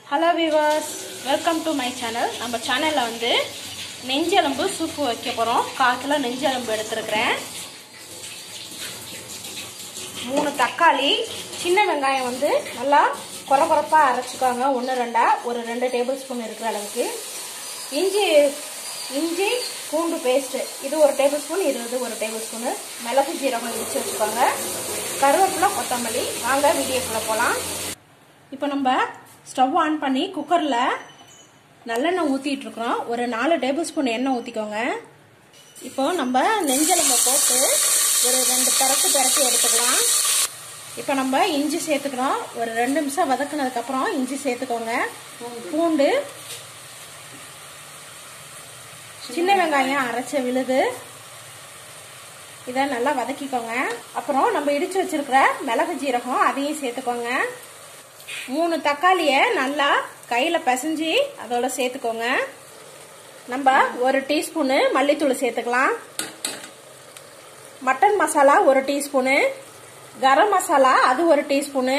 hello viewers welcome to my channel நம்ம சேனலில் வந்து நெஞ்செலும்பு சூப்பு வைக்க போகிறோம் கால் கிலோ நெஞ்செலும்பு எடுத்துருக்கிறேன் மூணு தக்காளி சின்ன வெங்காயம் வந்து நல்லா குறை குறைப்பாக அரைச்சிக்கோங்க ஒன்று ரெண்டா ஒரு ரெண்டு டேபிள் ஸ்பூன் இருக்கிற அளவுக்கு இஞ்சி இஞ்சி பூண்டு பேஸ்ட்டு இது ஒரு டேபிள் ஸ்பூன் இது வந்து ஒரு டேபிள் ஸ்பூனு மிளகு ஜீரகம் இடிச்சு வச்சுக்கோங்க கருவேப்பிலை கொத்தமல்லி வாங்க வீடியோக்குள்ளே போகலாம் இப்போ நம்ம ஸ்டவ் ஆன் பண்ணி குக்கரில் நல்லெண்ணெய் ஊற்றிட்டு இருக்கிறோம் ஒரு நாலு டேபிள் ஸ்பூன் எண்ணெய் ஊற்றிக்கோங்க இப்போ நம்ம நெஞ்செலும்பை போட்டு ஒரு ரெண்டு பிறக்கு பிறக்கி எடுத்துக்கலாம் இப்போ நம்ம இஞ்சி சேர்த்துக்கிறோம் ஒரு ரெண்டு நிமிஷம் வதக்குனதுக்கப்புறம் இஞ்சி சேர்த்துக்கோங்க பூண்டு சின்ன வெங்காயம் அரைச்ச விழுது இதை நல்லா வதக்கிக்கோங்க அப்புறம் நம்ம இடிச்சு வச்சிருக்கிற மிளகு ஜீரகம் அதையும் சேர்த்துக்கோங்க மூணு தக்காளியை நல்லா கையில் பிசைஞ்சு அதோட சேர்த்துக்கோங்க நம்ம ஒரு டீஸ்பூனு மல்லித்தூள் சேர்த்துக்கலாம் மட்டன் மசாலா ஒரு டீஸ்பூனு கரம் மசாலா அது ஒரு டீஸ்பூனு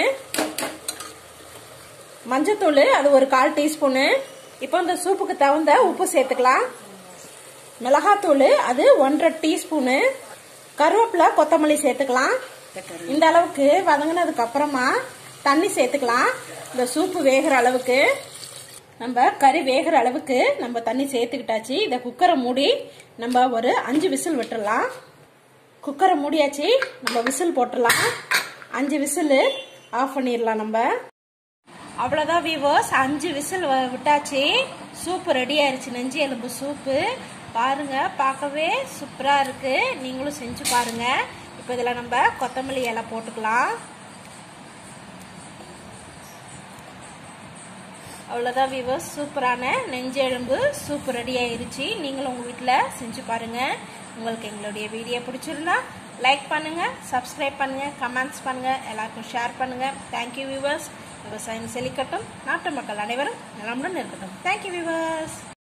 மஞ்சத்தூள் அது ஒரு கால் டீஸ்பூனு இப்போ இந்த சூப்புக்கு தகுந்த உப்பு சேர்த்துக்கலாம் மிளகாத்தூள் அது ஒன்றரை டீஸ்பூனு கருவேப்பிலை கொத்தமல்லி சேர்த்துக்கலாம் இந்த அளவுக்கு வதங்கினதுக்கு அப்புறமா தண்ணி சேர்த்துக்கலாம் இந்த சூப்பு வேகிற அளவுக்கு நம்ம கறி வேகிற அளவுக்கு நம்ம தண்ணி சேர்த்துக்கிட்டாச்சு இதை குக்கரை மூடி நம்ம ஒரு அஞ்சு விசில் விட்டுடலாம் குக்கரை மூடியாச்சு நம்ம விசில் போட்டுடலாம் அஞ்சு விசில் ஆஃப் பண்ணிடலாம் நம்ம அவ்வளோதான் வீவர்ஸ் அஞ்சு விசில் விட்டாச்சு சூப்பு ரெடி ஆயிடுச்சு நெஞ்சு எலும்பு சூப்பு பாருங்க பார்க்கவே சூப்பராக இருக்கு நீங்களும் செஞ்சு பாருங்க இப்போ இதில் நம்ம கொத்தமல்லி இலை போட்டுக்கலாம் அவ்வளோதான் வீவர்ஸ் சூப்பரான நெஞ்செலும்பு சூப்பு ரெடி ஆயிருச்சு நீங்களும் உங்கள் வீட்டில் செஞ்சு பாருங்கள் உங்களுக்கு எங்களுடைய வீடியோ பிடிச்சிருந்தா லைக் பண்ணுங்கள் சப்ஸ்கிரைப் பண்ணுங்கள் கமெண்ட்ஸ் பண்ணுங்கள் எல்லாருக்கும் ஷேர் பண்ணுங்கள் தேங்க்யூ வியூவர்ஸ் விவசாயம் செழிக்கட்டும் நாட்டு மக்கள் அனைவரும் நலமுடன் இருக்கட்டும் தேங்க்யூ வியூவர்ஸ்